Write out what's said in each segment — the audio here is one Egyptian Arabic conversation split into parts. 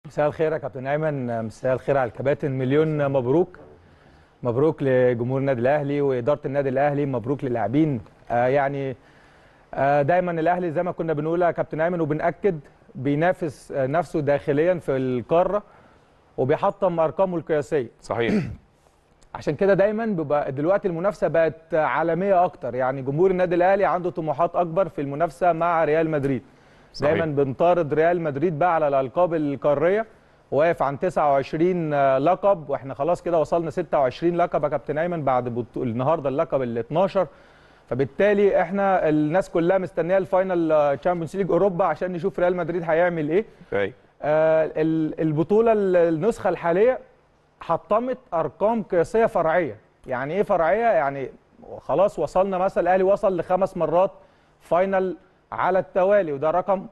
مساء الخير يا كابتن ايمن مساء الخير على الكباتن مليون مبروك مبروك لجمهور النادي الاهلي واداره النادي الاهلي مبروك للاعبين آه يعني آه دايما الاهلي زي ما كنا بنقول يا كابتن ايمن وبناكد بينافس آه نفسه داخليا في القاره وبيحطم ارقامه القياسيه صحيح عشان كده دايما بيبقى دلوقتي المنافسه بقت عالميه اكتر يعني جمهور النادي الاهلي عنده طموحات اكبر في المنافسه مع ريال مدريد صحيح. دايما بنطارد ريال مدريد بقى على الالقاب القاريه واقف عن 29 لقب واحنا خلاص كده وصلنا 26 لقب يا كابتن ايمن بعد بطو... النهارده اللقب ال 12 فبالتالي احنا الناس كلها مستنيه الفاينل تشامبيونز ليج اوروبا عشان نشوف ريال مدريد هيعمل ايه اي آه ال- البطوله ال- النسخه الحاليه حطمت ارقام قياسيه فرعيه يعني ايه فرعيه يعني خلاص وصلنا مثلا الاهلي وصل لخمس مرات فاينل على التوالي وده رقم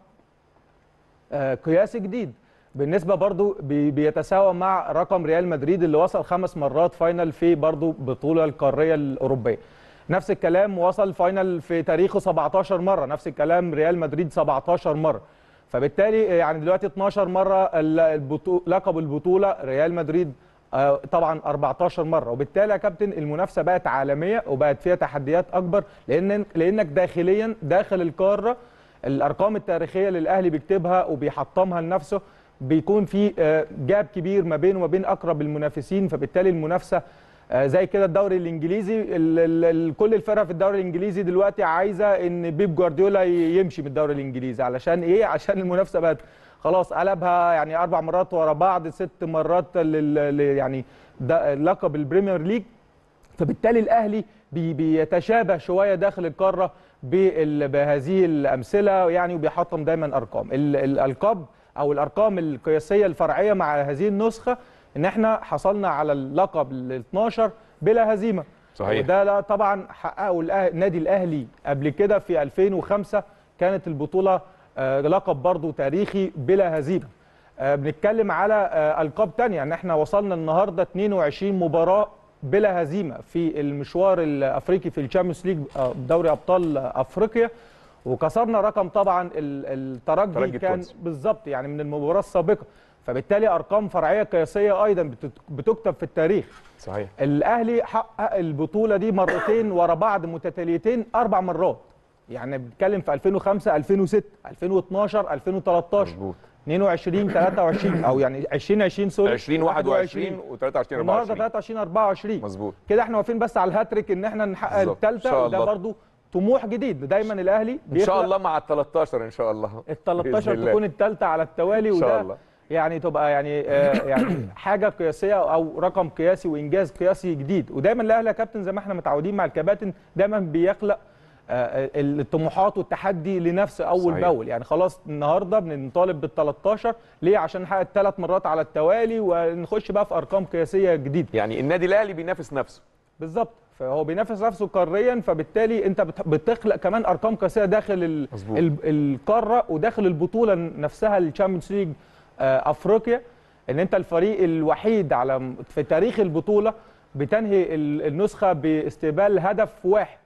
آه، قياسي جديد بالنسبه برضو بي- بيتساوى مع رقم ريال مدريد اللي وصل خمس مرات فاينل في برضو بطوله القاريه الاوروبيه نفس الكلام وصل فاينل في تاريخه 17 مره نفس الكلام ريال مدريد 17 مره فبالتالي يعني دلوقتي 12 مره ال- البطو... لقب البطوله ريال مدريد آه، طبعا 14 مره وبالتالي يا كابتن المنافسه بقت عالميه وبقت فيها تحديات اكبر لان لانك داخليا داخل القاره الارقام التاريخيه اللي الاهلي بيكتبها وبيحطمها لنفسه بيكون في آه، جاب كبير ما بينه وما بين اقرب المنافسين فبالتالي المنافسه آه، زي كده الدوري الانجليزي ال ال ال كل الفرق في الدوري الانجليزي دلوقتي عايزه ان بيب جوارديولا ي- يمشي من الدوري الانجليزي علشان ايه عشان المنافسه بقت خلاص قلبها يعني اربع مرات ورا بعض ست مرات لل لل- يعني ده لقب البريمير ليج فبالتالي الاهلي بي بيتشابه شويه داخل القاره بال- بهذه الامثله يعني وبيحطم دايما ارقام ال- الالقاب او الارقام القياسيه الفرعيه مع هذه النسخه ان احنا حصلنا على اللقب ال 12 بلا هزيمه صحيح. وده لا طبعا حققه الأه- النادي الاهلي قبل كده في 2005 كانت البطوله آه، لقب برضو تاريخي بلا هزيمه آه، بنتكلم على آه، القاب تانية يعني احنا وصلنا النهارده 22 مباراه بلا هزيمه في المشوار الافريقي في الشامبيونز ليج آه، دوري ابطال افريقيا وكسرنا رقم طبعا ال- الترجي الترجي كان التونسي. بالظبط يعني من المباراه السابقه فبالتالي ارقام فرعيه قياسيه ايضا بتت- بتكتب في التاريخ صحيح الاهلي حقق البطوله دي مرتين ورا بعض متتاليتين اربع مرات يعني بنتكلم في 2005 2006 2012 2013 مظبوط 22 23 او يعني 2020 سوري 20 21 و23 النهارده 24 23 24 مظبوط كده احنا واقفين بس على الهاتريك ان احنا نحقق بالظبط. إن الثالثه شاء وده الله. برضو طموح جديد دايما الاهلي ان شاء بيخلق الله مع ال 13 ان شاء الله ال بإذن 13 الله. تكون الثالثه على التوالي ان شاء وده الله يعني تبقى يعني آه يعني حاجه قياسيه او رقم قياسي وانجاز قياسي جديد ودايما الاهلي يا كابتن زي ما احنا متعودين مع الكباتن دايما بيخلق آه الطموحات والتحدي لنفسه اول صحيح. باول يعني خلاص النهارده بنطالب بال 13 ليه عشان نحقق ثلاث مرات على التوالي ونخش بقى في ارقام قياسيه جديده يعني النادي الاهلي بينافس نفسه بالظبط فهو بينافس نفسه قاريا فبالتالي انت بت- بتخلق كمان ارقام قياسيه داخل ال مظبوط. ال القاره وداخل البطوله نفسها الشامبيونز ليج آه، افريقيا ان انت الفريق الوحيد على في تاريخ البطوله بتنهي ال- النسخه باستقبال هدف واحد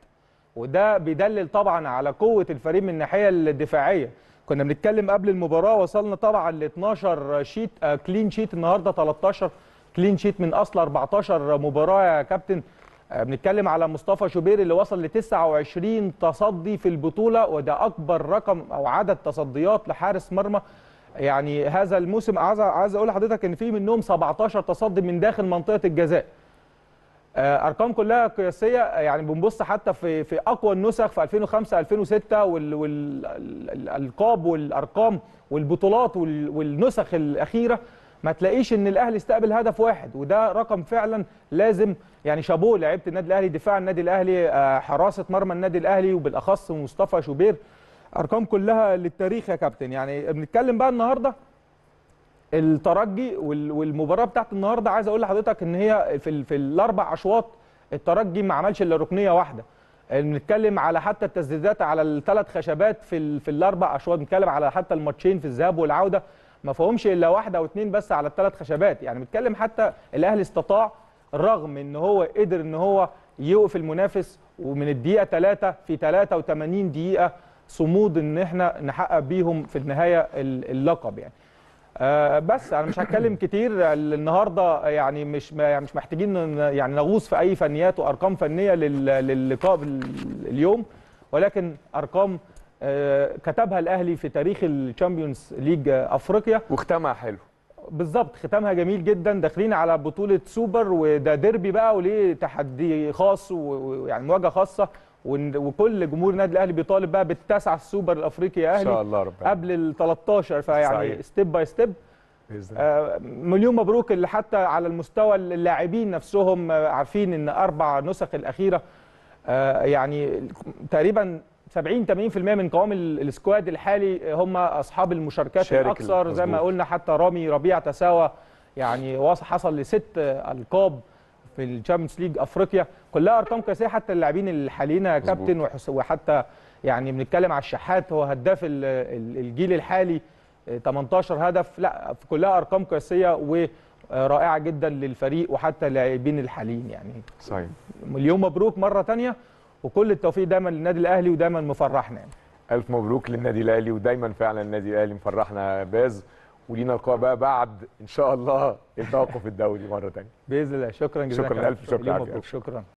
وده بيدلل طبعا على قوه الفريق من الناحيه الدفاعيه كنا بنتكلم قبل المباراه وصلنا طبعا ل 12 شيت آه، كلين شيت النهارده 13 كلين شيت من اصل 14 مباراه يا كابتن آه، بنتكلم على مصطفى شوبير اللي وصل ل 29 تصدي في البطوله وده اكبر رقم او عدد تصديات لحارس مرمى يعني هذا الموسم عايز عايز اقول لحضرتك ان في منهم 17 تصدي من داخل منطقه الجزاء آه، ارقام كلها قياسيه آه، يعني بنبص حتى في في اقوى النسخ في 2005 2006 والالقاب والارقام والبطولات وال- والنسخ الاخيره ما تلاقيش ان الاهلي استقبل هدف واحد وده رقم فعلا لازم يعني شابوه لعيبه النادي الاهلي دفاع النادي الاهلي آه، حراسه مرمى النادي الاهلي وبالاخص مصطفى شوبير ارقام كلها للتاريخ يا كابتن يعني بنتكلم بقى النهارده الترجي وال- والمباراه بتاعت النهارده عايز اقول لحضرتك ان هي في ال- في الاربع اشواط الترجي ما عملش الا ركنيه واحده بنتكلم على حتى التسديدات على الثلاث خشبات في ال- في الاربع اشواط بنتكلم على حتى الماتشين في الذهاب والعوده ما فيهمش الا واحده او اتنين بس على الثلاث خشبات يعني بنتكلم حتى الاهلي استطاع رغم ان هو قدر ان هو يوقف المنافس ومن الدقيقه 3 في 83 دقيقه صمود ان احنا نحقق بيهم في النهايه ال- اللقب يعني آه بس انا مش هتكلم كتير النهارده يعني مش يعني مش محتاجين ن- يعني نغوص في اي فنيات وارقام فنيه لل- للقاء بال- اليوم ولكن ارقام آه كتبها الاهلي في تاريخ الشامبيونز ليج افريقيا وختمها حلو بالظبط ختامها جميل جدا داخلين على بطوله سوبر وده ديربي بقى وليه تحدي خاص و- ويعني مواجهه خاصه ون- وكل جمهور النادي الاهلي بيطالب بقى بالتاسع السوبر الافريقي يا ان شاء اهلي الله ربنا قبل ال 13 فيعني صحيح. ستيب باي ستيب باذن الله آه، مليون مبروك اللي حتى على المستوى اللاعبين نفسهم آه، عارفين ان اربع نسخ الاخيره آه، يعني تقريبا 70 80% من قوام ال- السكواد الحالي هم اصحاب المشاركات شارك الاكثر زي ما مظبوط. قلنا حتى رامي ربيع تساوى يعني وص- حصل لست آه، القاب في الشامبيونز ليج افريقيا كلها ارقام قياسيه حتى اللاعبين الحاليين يا مظبوط. كابتن وحس- وحتى يعني بنتكلم على الشحات هو هداف ال- ال- الجيل الحالي 18 هدف لا كلها ارقام قياسيه ورائعه جدا للفريق وحتى اللاعبين الحاليين يعني صحيح مليون مبروك مره تانية وكل التوفيق دايما للنادي الاهلي ودايما مفرحنا يعني الف مبروك للنادي الاهلي ودايما فعلا النادي الاهلي مفرحنا يا باز ولينا لقاء بقى بعد ان شاء الله التوقف الدولي مره ثانيه باذن الله شكرا جزيلا شكراً، يا ألف كابتن. شكر مليون عافية. مبروك شكرا